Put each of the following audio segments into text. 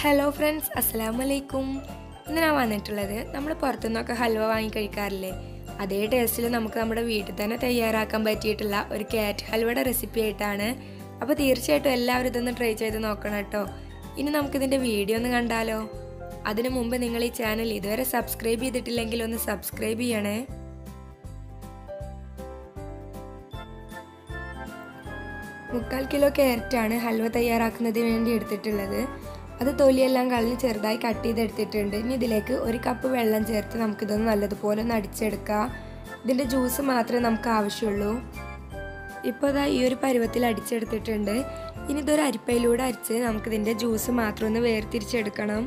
hello friends അസ്സലാമു അലൈക്കും ഇന്ന് ഞാൻ വന്നിട്ടുള്ളത് നമ്മൾ പുറത്തുനിന്നൊക്കെ ഹൽവ വാങ്ങി കഴിക്കാറില്ലേ അതേ ടേസ്റ്റിൽ നമുക്ക് നമ്മുടെ വീട്ടിൽ തന്നെ തയ്യാറാക്കാൻ പറ്റിയിട്ടുള്ള ഒരു ക്യാറ്റ് ഹൽവയുടെ റെസിപ്പി ആയിട്ടാണ് അപ്പോൾ തീർച്ചയായിട്ടും എല്ലാവരും ഇതൊന്ന് ട്രൈ ചെയ്ത് നോക്കണം കേട്ടോ ഇനി നമുക്കിതിൻ്റെ വീഡിയോ ഒന്ന് കണ്ടാലോ അതിനു മുമ്പ് നിങ്ങൾ ഈ ചാനൽ ഇതുവരെ സബ്സ്ക്രൈബ് ചെയ്തിട്ടില്ലെങ്കിൽ ഒന്ന് സബ്സ്ക്രൈബ് ചെയ്യണേ മുക്കാൽ കിലോ ക്യാരറ്റാണ് ഹൽവ തയ്യാറാക്കുന്നതിന് വേണ്ടി എടുത്തിട്ടുള്ളത് അത് തൊലിയെല്ലാം കളഞ്ഞ് ചെറുതായി കട്ട് ചെയ്തെടുത്തിട്ടുണ്ട് ഇനി ഇതിലേക്ക് ഒരു കപ്പ് വെള്ളം ചേർത്ത് നമുക്കിതൊന്ന് നല്ലതുപോലെ ഒന്ന് അടിച്ചെടുക്കാം ഇതിൻ്റെ ജ്യൂസ് മാത്രമേ നമുക്ക് ആവശ്യമുള്ളൂ ഇപ്പോൾ ഇതാ ഈ ഒരു പരുവത്തിൽ അടിച്ചെടുത്തിട്ടുണ്ട് ഇനി ഇതൊരു അരിപ്പയിലൂടെ അരിച്ച് നമുക്കിതിൻ്റെ ജ്യൂസ് മാത്രം ഒന്ന് വേർതിരിച്ചെടുക്കണം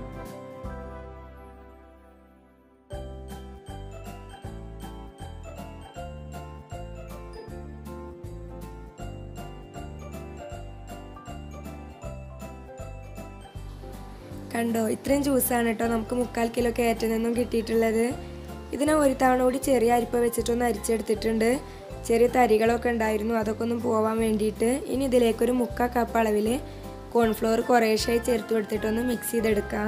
കണ്ടോ ഇത്രയും ജ്യൂസാണ് കേട്ടോ നമുക്ക് മുക്കാൽ കിലോ കയറ്റിൽ നിന്നും കിട്ടിയിട്ടുള്ളത് ഇതിനെ ഒരു തവണ കൂടി ചെറിയ അരിപ്പ വെച്ചിട്ടൊന്ന് അരിച്ചെടുത്തിട്ടുണ്ട് ചെറിയ തരികളൊക്കെ ഉണ്ടായിരുന്നു അതൊക്കെ ഒന്ന് പോവാൻ വേണ്ടിയിട്ട് ഇനി ഇതിലേക്കൊരു മുക്കാൽ കപ്പ് അളവിൽ കോൺഫ്ലോർ കുറേശ്ശായി ചേർത്ത് കൊടുത്തിട്ടൊന്ന് മിക്സ് ചെയ്തെടുക്കാം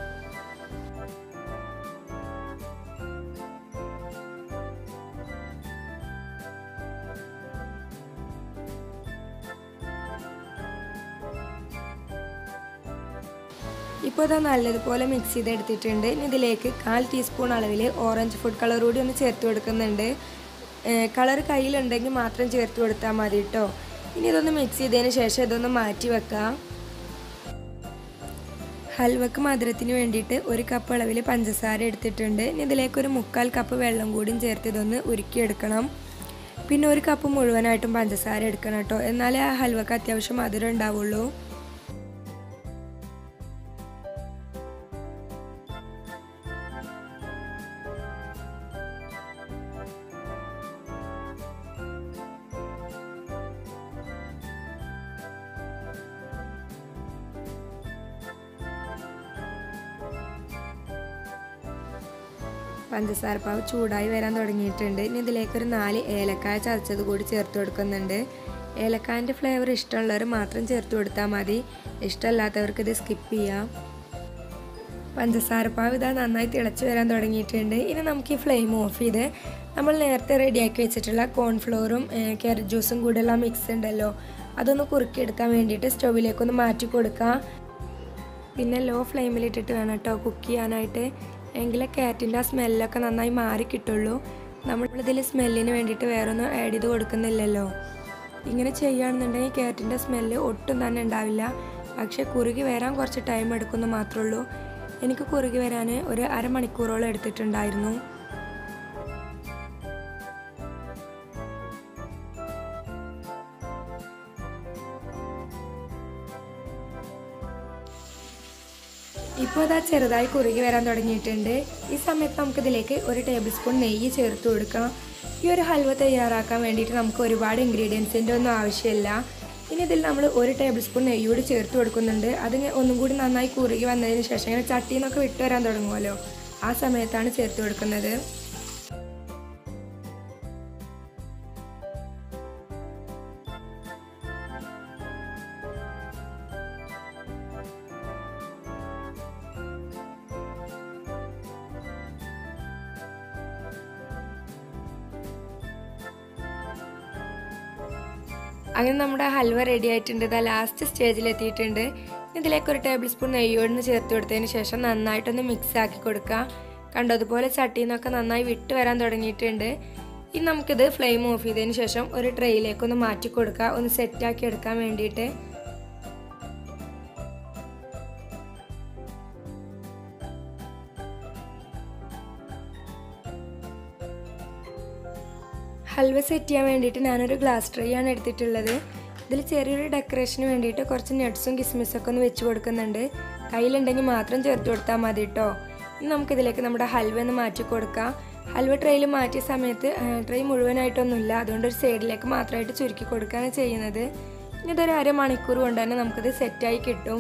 ഇപ്പോൾ ഇതാ നല്ലതുപോലെ മിക്സ് ചെയ്തെടുത്തിട്ടുണ്ട് ഇനി ഇതിലേക്ക് കാൽ ടീസ്പൂൺ അളവിൽ ഓറഞ്ച് ഫുഡ് കളർ കൂടി ഒന്ന് ചേർത്ത് കൊടുക്കുന്നുണ്ട് കളർ കയ്യിലുണ്ടെങ്കിൽ മാത്രം ചേർത്ത് കൊടുത്താൽ മതി കേട്ടോ ഇനി ഇതൊന്ന് മിക്സ് ചെയ്തതിന് ശേഷം ഇതൊന്ന് മാറ്റി വെക്കാം ഹൽവക്ക് മധുരത്തിന് വേണ്ടിയിട്ട് ഒരു കപ്പ് അളവിൽ പഞ്ചസാര എടുത്തിട്ടുണ്ട് ഇനി ഇതിലേക്ക് ഒരു മുക്കാൽ കപ്പ് വെള്ളം കൂടിയും ചേർത്ത് ഇതൊന്ന് ഉരുക്കിയെടുക്കണം പിന്നെ ഒരു കപ്പ് മുഴുവനായിട്ടും പഞ്ചസാര എടുക്കണം കേട്ടോ എന്നാലേ ആ ഹൽവക്ക് അത്യാവശ്യം മധുരം ഉണ്ടാവുള്ളൂ പഞ്ചസാര പാവ് ചൂടായി വരാൻ തുടങ്ങിയിട്ടുണ്ട് ഇനി ഇതിലേക്ക് ഒരു നാല് ഏലക്കായ ചതച്ചത് കൂടി ചേർത്ത് കൊടുക്കുന്നുണ്ട് ഏലക്കായൻ്റെ ഫ്ലേവർ ഇഷ്ടമുള്ളവർ മാത്രം ചേർത്ത് കൊടുത്താൽ മതി ഇഷ്ടമല്ലാത്തവർക്ക് ഇത് സ്കിപ്പ് ചെയ്യാം പഞ്ചസാരപ്പാവ് ഇതാ നന്നായി തിളച്ച് വരാൻ തുടങ്ങിയിട്ടുണ്ട് ഇനി നമുക്ക് ഈ ഫ്ലെയിം ഓഫ് ചെയ്ത് നമ്മൾ നേരത്തെ റെഡിയാക്കി വെച്ചിട്ടുള്ള കോൺഫ്ലോറും ക്യാരറ്റ് ജ്യൂസും കൂടെയുള്ള മിക്സ് ഉണ്ടല്ലോ അതൊന്ന് കുറുക്കിയെടുക്കാൻ വേണ്ടിയിട്ട് സ്റ്റൗവിലേക്കൊന്ന് മാറ്റി കൊടുക്കാം പിന്നെ ലോ ഫ്ലെയിമിലിട്ടിട്ട് വേണം കേട്ടോ കുക്ക് ചെയ്യാനായിട്ട് എങ്കിലേ ക്യാറ്റിൻ്റെ ആ സ്മെല്ലൊക്കെ നന്നായി മാറി കിട്ടുള്ളൂ നമ്മളിതിൽ സ്മെല്ലിന് വേണ്ടിയിട്ട് വേറൊന്നും ആഡ് ചെയ്ത് കൊടുക്കുന്നില്ലല്ലോ ഇങ്ങനെ ചെയ്യുകയാണെന്നുണ്ടെങ്കിൽ ക്യാറ്റിൻ്റെ സ്മെല്ല് ഒട്ടും തന്നെ ഉണ്ടാവില്ല പക്ഷേ കുറുകി വരാൻ കുറച്ച് ടൈം എടുക്കുമെന്ന് മാത്രമേ ഉള്ളൂ എനിക്ക് കുറുകി വരാൻ ഒരു അരമണിക്കൂറോളം എടുത്തിട്ടുണ്ടായിരുന്നു ഇപ്പോൾ അതാ ചെറുതായി കുറുകി വരാൻ തുടങ്ങിയിട്ടുണ്ട് ഈ സമയത്ത് നമുക്കിതിലേക്ക് ഒരു ടേബിൾ സ്പൂൺ നെയ്യ് ചേർത്ത് കൊടുക്കാം ഈ ഒരു ഹൽവ തയ്യാറാക്കാൻ വേണ്ടിയിട്ട് നമുക്ക് ഒരുപാട് ഇൻഗ്രീഡിയൻസിൻ്റെ ഒന്നും ആവശ്യമില്ല ഇനി ഇതിൽ നമ്മൾ ഒരു ടേബിൾ സ്പൂൺ നെയ്യ് കൂടി ചേർത്ത് കൊടുക്കുന്നുണ്ട് അത് ഒന്നും കൂടി നന്നായി കുറുകി വന്നതിന് ശേഷം ഇങ്ങനെ ചട്ടിയിൽ നിന്നൊക്കെ വിട്ട് വരാൻ തുടങ്ങുമല്ലോ ആ സമയത്താണ് ചേർത്ത് കൊടുക്കുന്നത് അങ്ങനെ നമ്മുടെ ഹൽവ റെഡി ആയിട്ടുണ്ട് ഇതാ ലാസ്റ്റ് സ്റ്റേജിൽ എത്തിയിട്ടുണ്ട് ഇതിലേക്ക് ഒരു ടേബിൾ സ്പൂൺ നെയ്യോടിന് ചേർത്ത് കൊടുത്തതിന് ശേഷം നന്നായിട്ടൊന്ന് മിക്സ് ആക്കി കൊടുക്കുക കണ്ടതുപോലെ ചട്ടിയിൽ നിന്നൊക്കെ നന്നായി വിട്ട് വരാൻ തുടങ്ങിയിട്ടുണ്ട് ഇനി നമുക്കിത് ഫ്ലെയിം ഓഫ് ചെയ്തതിന് ശേഷം ഒരു ട്രെയിലേക്ക് ഒന്ന് മാറ്റി കൊടുക്കുക ഒന്ന് സെറ്റാക്കി എടുക്കാൻ വേണ്ടിയിട്ട് ഹൽവ സെറ്റ് ചെയ്യാൻ വേണ്ടിയിട്ട് ഞാനൊരു ഗ്ലാസ് ട്രേ ആണ് എടുത്തിട്ടുള്ളത് ഇതിൽ ചെറിയൊരു ഡെക്കറേഷന് വേണ്ടിയിട്ട് കുറച്ച് നട്ട്സും കിസ്മിസൊക്കെ ഒന്ന് വെച്ച് കൊടുക്കുന്നുണ്ട് കയ്യിലുണ്ടെങ്കിൽ മാത്രം ചേർത്ത് കൊടുത്താൽ മതി കേട്ടോ ഇനി നമുക്കിതിലേക്ക് നമ്മുടെ ഹൽവ ഒന്ന് മാറ്റി കൊടുക്കാം ഹൽവ ട്രേയിൽ മാറ്റിയ സമയത്ത് ട്രേ മുഴുവനായിട്ടൊന്നുമില്ല അതുകൊണ്ട് ഒരു സൈഡിലേക്ക് മാത്രമായിട്ട് ചുരുക്കി കൊടുക്കുകയാണ് ചെയ്യുന്നത് ഇനി ഇതൊരു അരമണിക്കൂർ കൊണ്ട് തന്നെ നമുക്കിത് സെറ്റായി കിട്ടും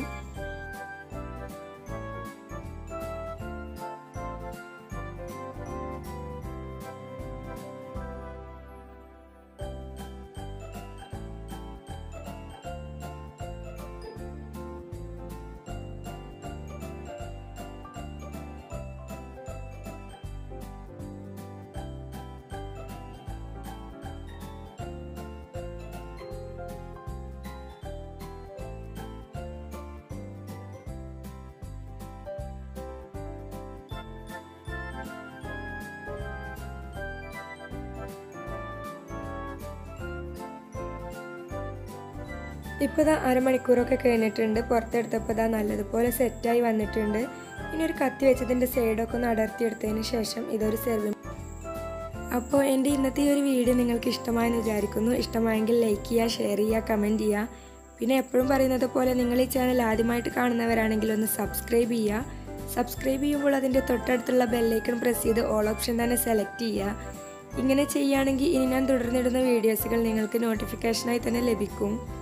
ഇപ്പോൾ ഇതാ അരമണിക്കൂറൊക്കെ കഴിഞ്ഞിട്ടുണ്ട് പുറത്തെടുത്തപ്പോൾ ഇതാ നല്ലതുപോലെ സെറ്റായി വന്നിട്ടുണ്ട് ഇനി ഒരു കത്തി വെച്ചതിൻ്റെ സൈഡൊക്കെ ഒന്ന് അടർത്തിയെടുത്തതിന് ശേഷം ഇതൊരു സെർവിങ് അപ്പോൾ എൻ്റെ ഇന്നത്തെ ഈ ഒരു വീഡിയോ നിങ്ങൾക്ക് ഇഷ്ടമായെന്ന് വിചാരിക്കുന്നു ഇഷ്ടമായെങ്കിൽ ലൈക്ക് ചെയ്യുക ഷെയർ ചെയ്യുക കമൻറ്റ് ചെയ്യുക പിന്നെ എപ്പോഴും പറയുന്നത് പോലെ നിങ്ങൾ ഈ ചാനൽ ആദ്യമായിട്ട് കാണുന്നവരാണെങ്കിൽ ഒന്ന് സബ്സ്ക്രൈബ് ചെയ്യുക സബ്സ്ക്രൈബ് ചെയ്യുമ്പോൾ അതിൻ്റെ തൊട്ടടുത്തുള്ള ബെല്ലൈക്കൺ പ്രസ് ചെയ്ത് ഓൾ ഓപ്ഷൻ തന്നെ സെലക്ട് ചെയ്യുക ഇങ്ങനെ ചെയ്യുകയാണെങ്കിൽ ഇനി ഞാൻ തുടർന്നിടുന്ന വീഡിയോസുകൾ നിങ്ങൾക്ക് നോട്ടിഫിക്കേഷനായി തന്നെ ലഭിക്കും